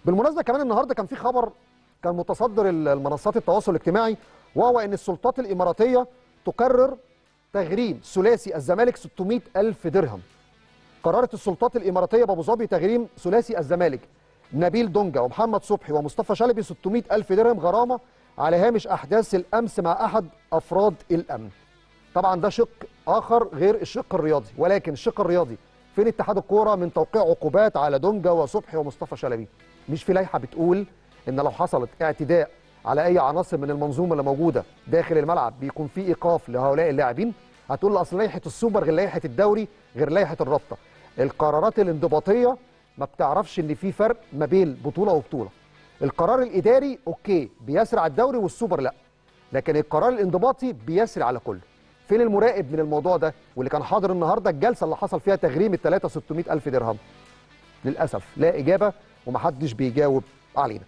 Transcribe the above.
بالمناسبه كمان النهارده كان في خبر كان متصدر المنصات التواصل الاجتماعي وهو ان السلطات الاماراتيه تقرر تغريم ثلاثي الزمالك 600 الف درهم قررت السلطات الاماراتيه بابو ظبي تغريم ثلاثي الزمالك نبيل دونجا ومحمد صبحي ومصطفى شلبي 600 الف درهم غرامه على هامش احداث الامس مع احد افراد الامن طبعا ده شق اخر غير الشق الرياضي ولكن الشق الرياضي فين اتحاد الكوره من توقيع عقوبات على دونجا وصبحي ومصطفى شلبي مش في لائحه بتقول ان لو حصلت اعتداء على اي عناصر من المنظومه اللي موجوده داخل الملعب بيكون في ايقاف لهؤلاء اللاعبين هتقول اصل لائحه السوبر غير لائحه الدوري غير لائحه الرابطه القرارات الانضباطيه ما بتعرفش ان في فرق ما بين بطوله وبطوله القرار الاداري اوكي بيسري على الدوري والسوبر لا لكن القرار الانضباطي بيسري على كله فين المراقب من الموضوع ده واللي كان حاضر النهارده الجلسه اللي حصل فيها تغريم الثلاثه 600 الف درهم للاسف لا اجابه ومحدش بيجاوب علينا